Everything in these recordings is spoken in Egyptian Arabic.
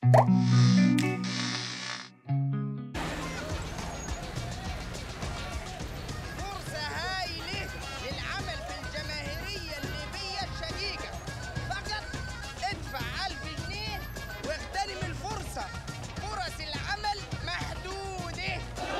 فرصة هايلة للعمل في الجماهيرية الليبية الشقيقة فقط ادفع ألف جنيه واغتنم الفرصة فرص العمل محدودة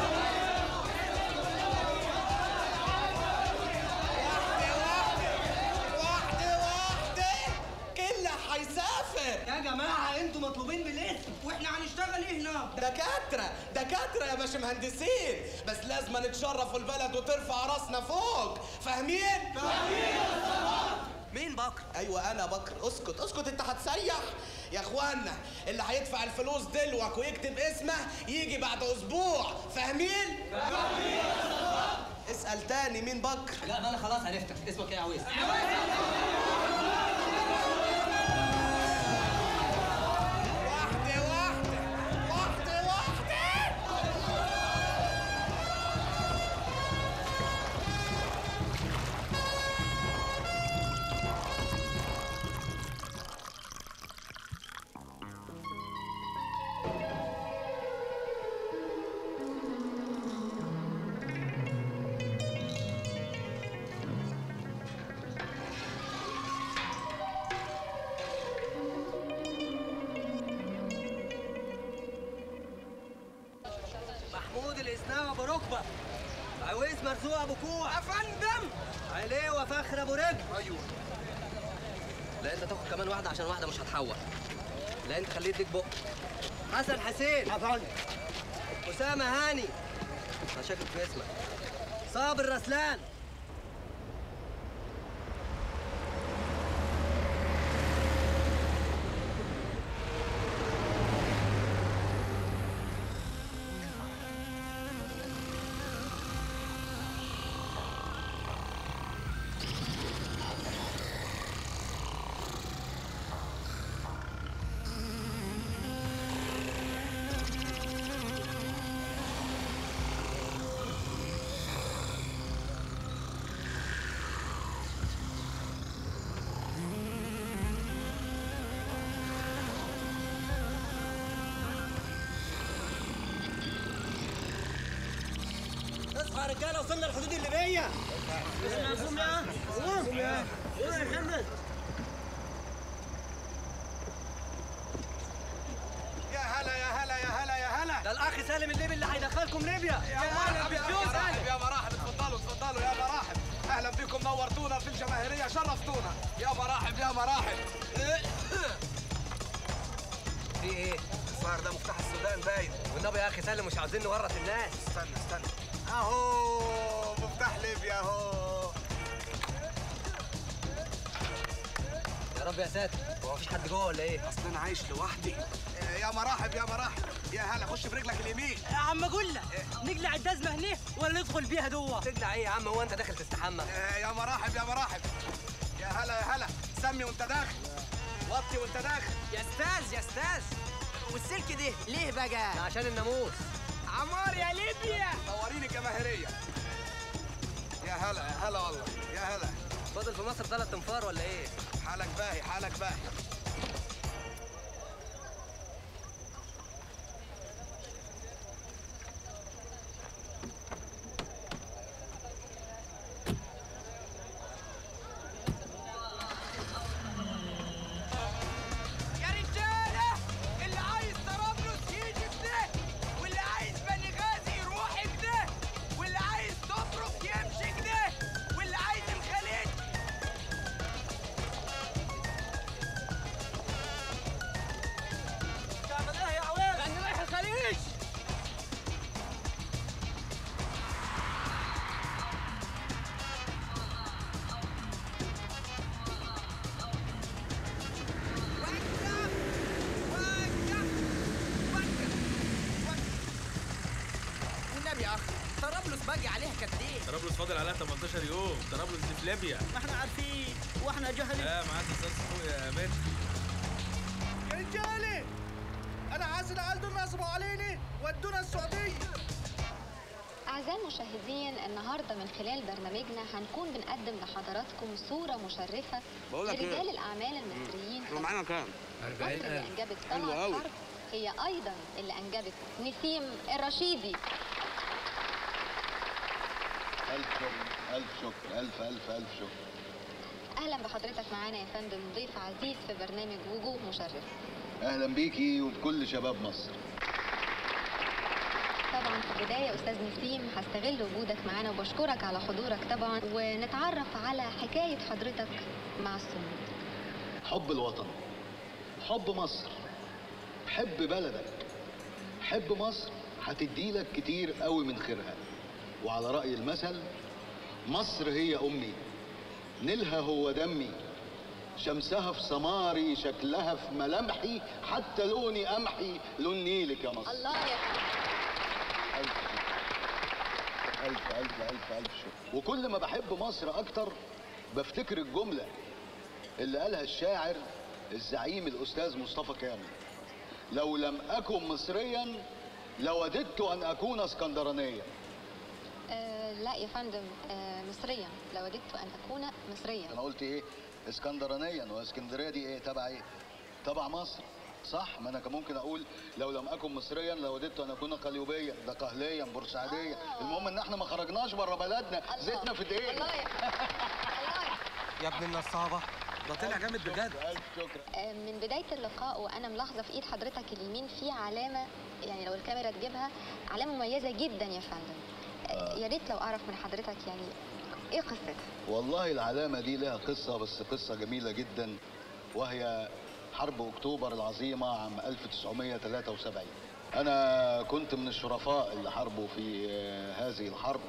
واحدة واحدة كله هيسافر يا جماعة انتوا مطلوبين بالاسم واحنا هنشتغل ايه هنا؟ دكاترة دكاترة يا باش مهندسين بس لازم نتشرفوا البلد وترفع راسنا فوق فاهمين؟ مين بكر؟ ايوه انا بكر اسكت اسكت انت هتسيح يا اخوانا اللي هيدفع الفلوس دلوك ويكتب اسمه يجي بعد اسبوع فاهمين؟ فاهمين اسأل تاني مين بكر؟ لا ما انا خلاص عرفتك اسمك ايه يا عويس؟ واحدة واحدة واحدة واحدة محمود الاسناوي ابو ركبة عويس مرزوق ابو كوع افندم عليه وفخر ابو رجل ايوه لا انت تاخد كمان واحدة عشان واحدة مش هتحول لا انت خليه يديك بق حسن حسين افندم اسامة هاني انا شاكك في اسمك صابر رسلان اصحى يا رجاله وصلنا الحدود الليبيه قوم يا قوم يا قوم يا محمد يا هلا يا هلا يا هلا يا هلا ده الاخ سالم الليبي اللي هيدخلكم ليبيا يا مرحب يا مرحب يا مرحب اتفضلوا اتفضلوا يا مرحب اهلا بكم نورتونا في الجماهيريه شرفتونا يا مرحب يا مرحب في ايه؟ الظاهر ده مفتاح السودان باين والنبي يا اخي سالم مش عاوزين نورط الناس استنى استنى اهو مفتاح ليبيا اهو يا رب يا ساتر هو مفيش حد جوه ولا ايه؟ اصل انا عايش لوحدي يا مرحب يا مرحب يا هلا خش برجلك اليمين يا عم اقول لك نقلع الدزمه هنا ولا ندخل بيها جوه تقلع ايه يا عم هو انت داخل تستحمى؟ يا مرحب يا مرحب يا هلا يا هلا سمي وانت داخل وطي وانت داخل يا استاذ يا استاذ والسلك ده ليه بقى؟ ده عشان الناموس عمار يا ليبيا نوريني الجماهيريه يا هلا يا هلا والله يا هلا فاضل في مصر ثلاث انفار ولا ايه؟ حالك باهي حالك باهي يا رجالة اللي عايز طرابلس يجي كده واللي عايز بني غازي يروح كده واللي عايز تطرق يمشي كده واللي عايز الخليج تعمل ايه يا عويس؟ انا رايح الخليج وقف وقف وقف والنبي يا اخ طرابلس باقي عليها قد ايه؟ طرابلس فاضل عليها 18 يوم طرابلس دي في ليبيا ما احنا عارفين واحنا جهلين لا معاك استاذ فوق يا مان يا رجالي انا عايز العيال دول نصبوا علينا ودونا السعوديه أعزائي المشاهدين النهاردة من خلال برنامجنا هنكون بنقدم لحضراتكم صورة مشرفة بقول لك إيه؟ لرجال الأعمال المصريين احنا معانا كام؟ مصر اللي أنجبت طلعت حرب هي أيضا اللي أنجبت نسيم الرشيدي ألف شكر ألف شكر ألف ألف ألف شكر أهلا بحضرتك معانا يا فندم ضيف عزيز في برنامج وجوه مشرفة أهلا بيكي وبكل شباب مصر طبعا في البداية أستاذ نسيم هستغل وجودك معانا وبشكرك على حضورك طبعا ونتعرف على حكاية حضرتك مع الصمود حب الوطن حب مصر حب بلدك حب مصر هتديلك كتير قوي من خيرها وعلى رأي المثل مصر هي أمي نيلها هو دمي شمسها في سماري شكلها في ملامحي حتى لوني قمحي لون نيلك يا مصر الله يا ألف شكر. ألف ألف ألف ألف شكر وكل ما بحب مصر أكتر بفتكر الجملة اللي قالها الشاعر الزعيم الأستاذ مصطفى كامل لو لم أكن مصريا لوددت أن أكون اسكندرانيا آه لا يا فندم آه مصريا لوددت أن أكون مصريا أنا قلت إيه اسكندرانيا واسكندرية دي إيه تبع إيه تبع مصر صح ما انا كان ممكن اقول لو لم اكن مصريا لوددت ان اكون قليوبيا ده قهليا بورسعيديا آه. المهم ان احنا ما خرجناش بره بلدنا الله. زيتنا في دقيقنا الله يا الله يا ابن النصابه ده طلع جامد بجد ألف شكر آه، من بداية اللقاء وأنا ملاحظة في إيد حضرتك اليمين في علامة يعني لو الكاميرا تجيبها علامة مميزة جدا يا فندم آه، يا ريت لو أعرف من حضرتك يعني إيه قصتها؟ والله العلامة دي لها قصة بس قصة جميلة جدا وهي حرب أكتوبر العظيمة عام 1973 أنا كنت من الشرفاء اللي حاربوا في آه، هذه الحرب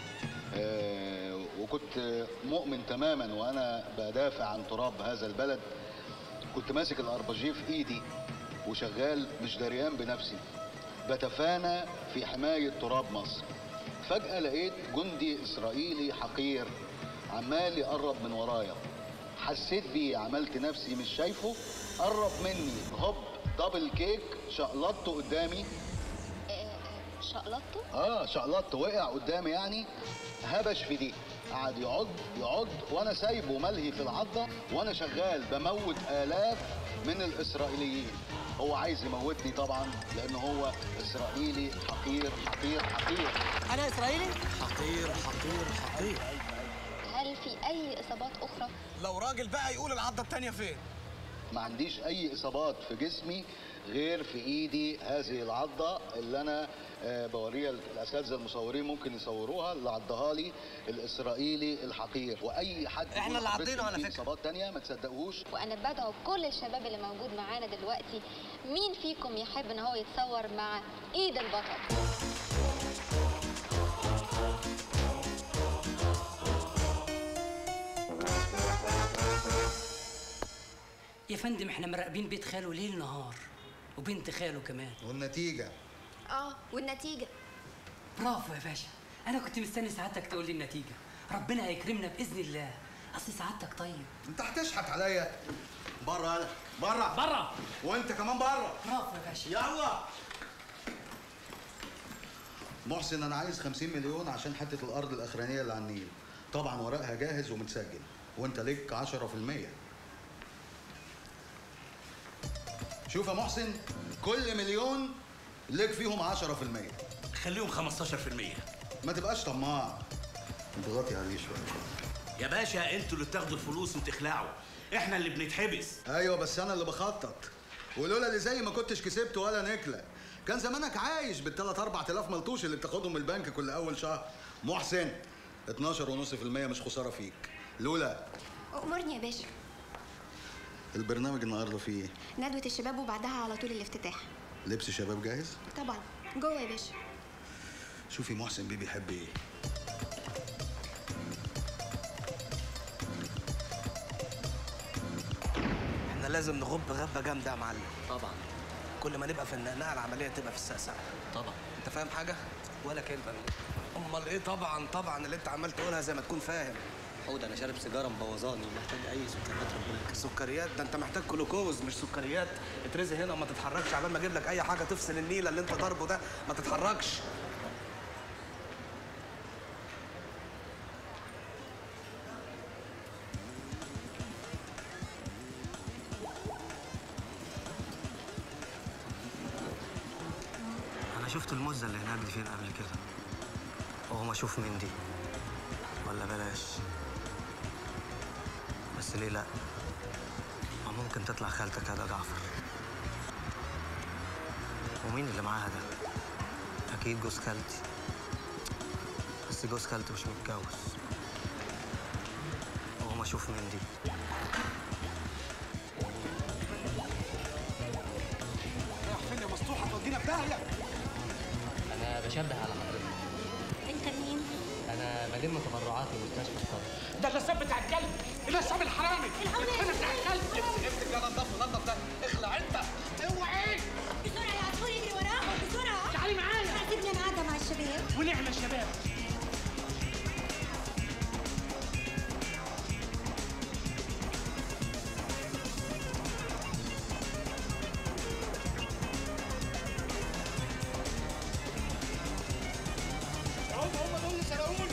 آه، وكنت مؤمن تماما وأنا بدافع عن تراب هذا البلد كنت ماسك الأربجيه في إيدي وشغال مش دريان بنفسي بتفانى في حماية تراب مصر فجأة لقيت جندي إسرائيلي حقير عمال يقرب من ورايا حسيت بيه عملت نفسي مش شايفه قرب مني هوب دبل كيك شقلطته قدامي آه، آه، شقلطته؟ اه شقلطت وقع قدامي يعني هبش في دي قعد يعض يعض وانا سايبه ملهي في العضه وانا شغال بموت الاف من الاسرائيليين هو عايز يموتني طبعا لان هو اسرائيلي حقير حقير حقير انا اسرائيلي حقير حقير حقير هل في أي إصابات أخرى؟ لو راجل بقى يقول العضه التانيه فين ما عنديش اي اصابات في جسمي غير في ايدي هذه العضه اللي انا آه، بوريها الاساتذه المصورين ممكن يصوروها اللي عضها لي الاسرائيلي الحقير واي حد إحنا يقول اللي لحضرتك عضينه على في فكرة. اصابات تانية ما تصدقوش وأنا بدعو كل الشباب اللي موجود معانا دلوقتي مين فيكم يحب إن هو يتصور مع إيد البطل؟ يا فندم احنا مراقبين بيت خاله ليل نهار وبنت خاله كمان والنتيجه اه والنتيجة برافو يا باشا انا كنت مستني سعادتك تقول لي النتيجه ربنا هيكرمنا باذن الله اصل سعادتك طيب انت هتشحت عليا بره انا بره بره وانت كمان بره برافو يا باشا يلا محسن انا عايز 50 مليون عشان حته الارض الاخرانيه اللي على النيل طبعا ورقها جاهز ومتسجل وانت ليك 10% شوف يا محسن كل مليون ليك فيهم 10% خليهم 15% ما تبقاش طماع اضغطي عليه شويه يا باشا انتوا اللي بتاخدوا الفلوس وتخلعوا احنا اللي بنتحبس ايوه بس انا اللي بخطط ولولا اللي زي ما كنتش كسبت ولا نكله كان زمانك عايش بالثلاث اربع تلاف ملطوش اللي بتاخدهم من البنك كل اول شهر محسن 12.5% مش خساره فيك لولا أمرني يا باشا البرنامج النهارده فيه ايه ندوة الشباب وبعدها على طول الافتتاح لبس شباب جاهز طبعا جوه يا باشا شوفي محسن بيه بيحب ايه احنا لازم نغب غبه جامده يا معلم طبعا كل ما نبقى في النقنقه العمليه تبقى في السقسقه طبعا انت فاهم حاجه ولا كلمه امال ايه طبعا طبعا اللي انت عمال تقولها زي ما تكون فاهم حود انا شارب سيجاره مبوظاني ومحتاج اي سكريات ربنا يكرمك. سكريات ده انت محتاج جلوكوز مش سكريات اترزي هنا وما تتحركش عبال ما اجيب لك اي حاجه تفصل النيله اللي انت ضاربه ده ما تتحركش انا شفت المزه اللي هناك دي فين قبل كده وهو اشوف مين دي ولا بلاش بس ليه لا ما ممكن تطلع خالتك هذا جعفر ومين اللي معاها ده اكيد جوز خالتي بس جوز خالتي مش متجوز وهو اشوف مين دي رايح فين يا مسطوحه تودينا في داهيه انا بشبه على حضرتك انت مين؟ انا بلم تبرعات لمستشفى الصدر ده النصاب بتاع الكلب النصاب الحرامي الحرامي بتاع الكلب امسك امسك ده نضفه نضف ده اخلع انت اوعي بسرعة يا عصفور اجري وراهم بسرعة تعالي معايا سيبني انا قاعدة مع الشباب ونعمل يا شباب هم هم دول اللي سرقوني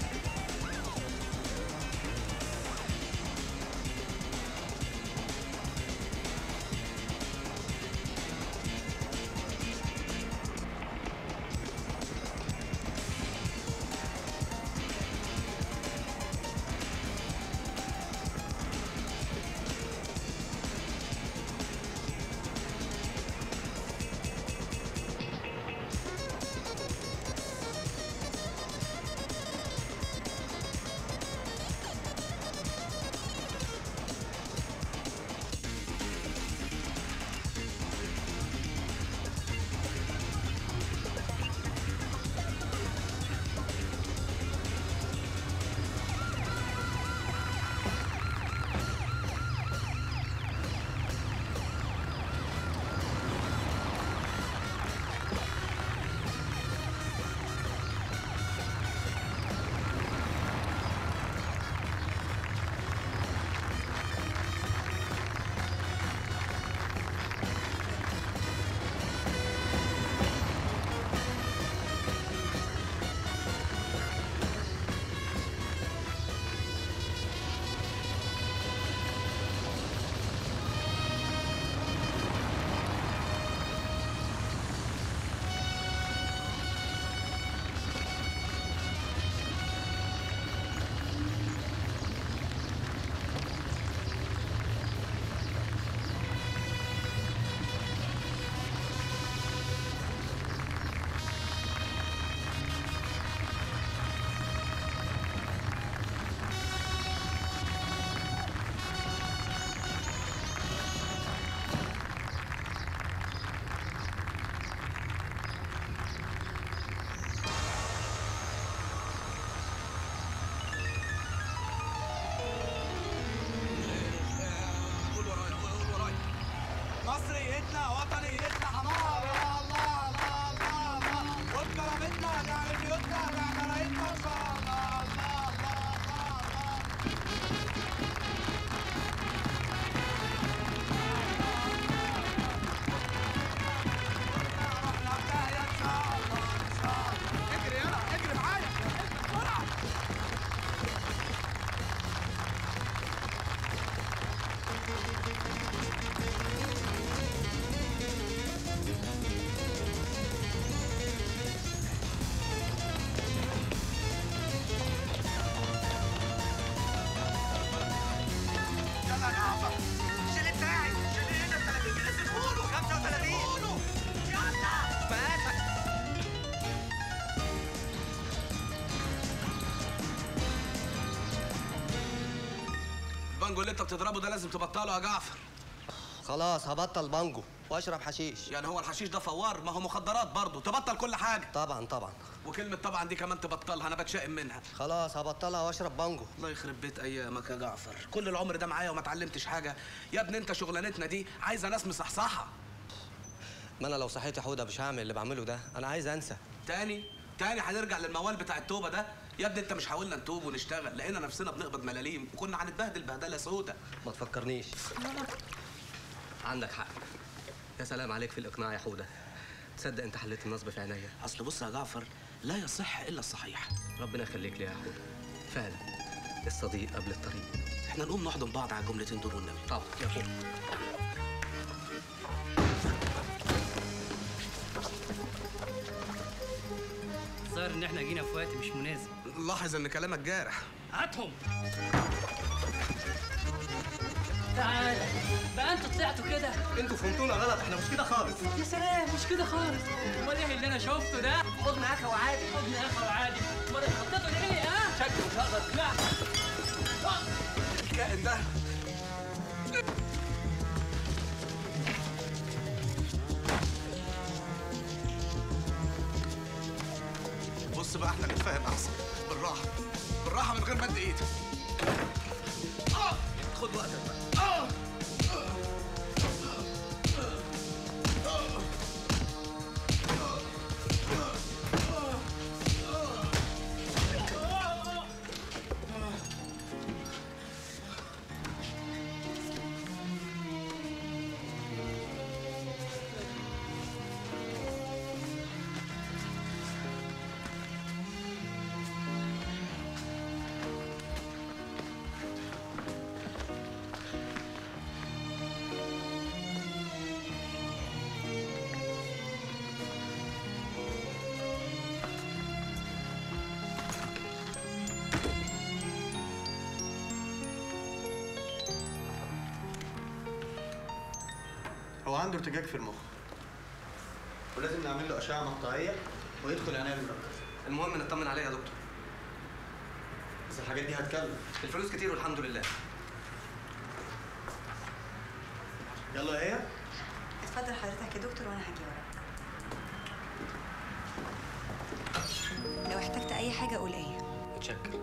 قول ورايا قول ورايا مصريتنا وطنيتنا حمار يا الله الله الله الله وبكرامتنا نعمل بيوتنا نعمل رايتنا ان شاء الله الله الله الله الله رحنا في داهية ان شاء الله ان شاء الله اجري يلا اجري معايا اجري بسرعة يلا يا جعفر الشيل بتاعي الشيل هنا 30 جنيه سيبهوله 35 سيبهوله يلا ماشي البانجو اللي انت بتضربه ده لازم تبطله يا جعفر خلاص هبطل بانجو واشرب حشيش يعني هو الحشيش ده فوار ما هو مخدرات برضه تبطل كل حاجه طبعا طبعا وكلمه طبعا دي كمان تبطلها انا بتشائم منها خلاص هبطلها واشرب بانجو الله يخرب بيت ايامك يا جعفر كل العمر ده معايا وما اتعلمتش حاجه يا ابني انت شغلانتنا دي عايزه ناس مصحصحه ما انا لو صحيت يا حوده مش هعمل اللي بعمله ده انا عايز انسى تاني تاني هنرجع للموال بتاع التوبه ده يا ابني انت مش حاولنا نتوب ونشتغل لقينا نفسنا بنقبض ملاليم وكنا هنتبهدل بهدله سودة ما تفكرنيش عندك حق يا سلام عليك في الاقناع يا حوده تصدق انت حليت النصب في عينيا اصل بص يا جعفر لا يصح الا الصحيح ربنا يخليك لي يا حوده فعلا الصديق قبل الطريق احنا نقوم نحضن بعض على الجملتين دول والنبي طبعا يا حوده ان احنا جينا في وقت مش مناسب لاحظ ان كلامك جارح هاتهم تعال بقى انتوا طلعتوا كده انتوا فهمتونا غلط احنا مش كده خالص يا سلام مش كده خالص امال ايه اللي انا شفته ده حضن اخا وعادي حضن اخا وعادي امال اتخطيتوا ليه ها شكلي مش هقدر لا الكائن ده بص بقى احنا نتفاهم احسن بالراحه بالراحه من غير مد ايد آه! خد وقتك بقى آه! هو عنده ارتجاج في المخ ولازم نعمل له اشعه مقطعيه ويدخل عنايه مركزه المهم نطمن عليه يا دكتور بس الحاجات دي هتكلف الفلوس كتير والحمد لله يلا يا هي اتفضل حضرتك يا دكتور وانا هاجي وراك لو احتجت اي حاجه قول ايه متشكر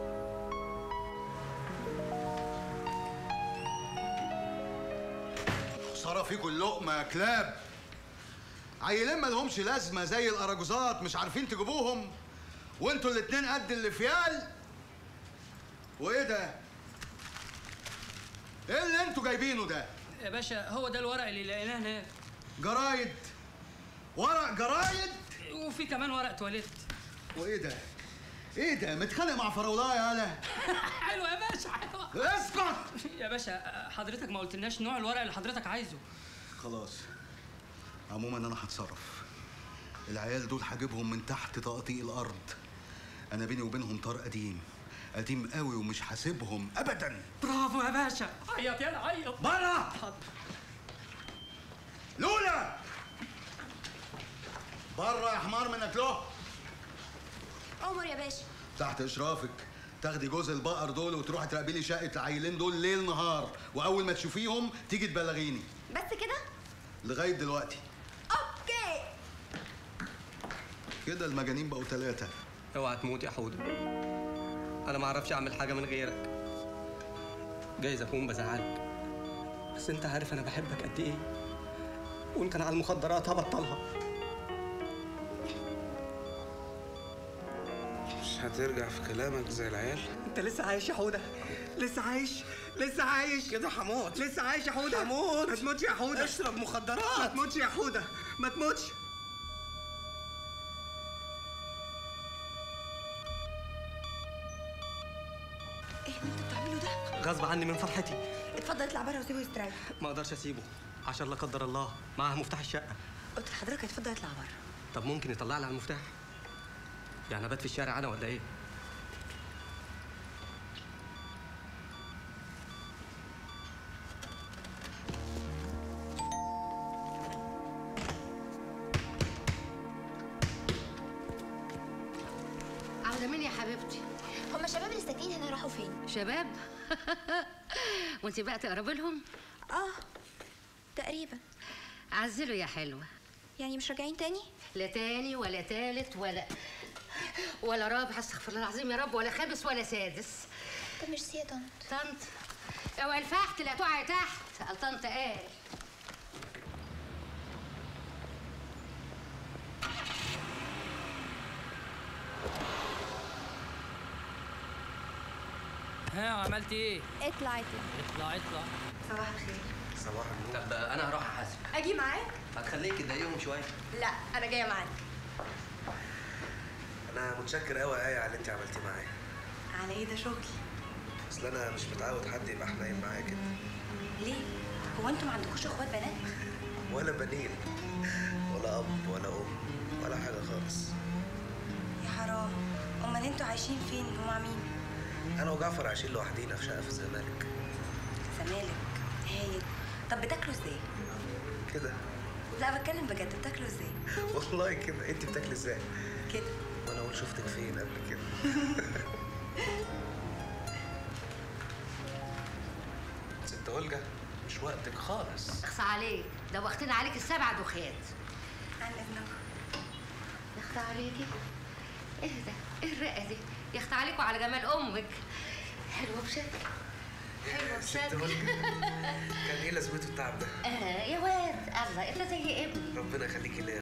خساره فيكم اللقمه يا كلاب عيلين ما لهمش لازمه زي الاراجوزات مش عارفين تجيبوهم وانتوا الاتنين قد الفيال وايه ده ايه اللي انتوا جايبينه ده يا باشا هو ده الورق اللي لقيناه هناك جرايد ورق جرايد وفي كمان ورق تواليت وايه ده ايه ده متخانق مع فراولايه يالا حلوه يا باشا حلوه اسكت يا باشا حضرتك ما قلتلناش نوع الورق اللي حضرتك عايزه خلاص عموما انا هتصرف العيال دول هجيبهم من تحت تقطيع الارض انا بيني وبينهم طار قديم قديم قوي ومش هسيبهم ابدا برافو يا باشا عيط يلا عيط بره لولا بره يا حمار منك له عمر يا باشا تحت اشرافك تاخدي جوز البقر دول وتروحي تراقبي لي شقه العيلين دول ليل نهار واول ما تشوفيهم تيجي تبلغيني بس كده لغايه دلوقتي اوكي كده المجانين بقوا ثلاثه اوعى تموت يا حوده انا ما اعرفش اعمل حاجه من غيرك جايز اكون بزعلك بس انت عارف انا بحبك قد ايه وان كان على المخدرات هبطلها مش هترجع في كلامك زي العيال انت لسه عايش يا حوده لسه عايش لسه عايش كده هموت لسه عايش يا حوده هموت ما تموتش يا حوده اشرب ما مخدرات تموتش يا حوده ما تموتش ايه اللي انت بتعمله ده غصب عني من فرحتي اتفضل اطلع بره وسيبه يستريح ما اقدرش اسيبه عشان لا قدر الله معاه مفتاح الشقه قلت لحضرتك اتفضل اطلع بره طب ممكن يطلع لي على المفتاح يعني ابات في الشارع انا ولا ايه عاوزة مين يا حبيبتي؟ هما شباب اللي ساكنين هنا راحوا فين؟ شباب؟ وانت بقى تقربي لهم؟ اه تقريبا عزلوا يا حلوة يعني مش راجعين تاني؟ لا تاني ولا تالت ولا ولا رابع استغفر الله العظيم يا رب ولا خامس ولا سادس طب ميرسي يا طنط طنط اوعي الفحت لا تقعي تحت قال طنط قال ها عملت ايه؟ اطلع اطلع اطلع اطلع صباح الخير صباح النور طب انا هروح احاسب اجي معاك هتخليك تضايقهم شويه لا انا جايه معاك انا متشكر قوي يا ايه على اللي انت عملتيه معايا على ايه ده شغل اصل انا مش متعود حد يبقى حنين معايا كده ليه هو انتوا ما عندكوش اخوات بنات ولا بنين ولا اب ولا ام ولا حاجه خالص يا حرام عايشين فين ومع مين انا وجعفر عايشين لوحدينا في شقه في الزمالك زمالك هايل طب بتاكلوا ازاي كده لا بتكلم بجد بتاكلوا ازاي والله كده انت بتاكلي ازاي كده وانا اقول شفتك فين قبل كده ست هولجا مش وقتك خالص اخصى عليك دوختنا عليك السبع دخات عن اذنك يخطى عليكي ايه ده ايه الرقه دي يخطى عليك وعلى جمال امك حلوه بشكل حلوه ست بشكل هولجا كان ايه لازمته التعب ده آه يا واد الله انت زي ابني ربنا يخليكي ليا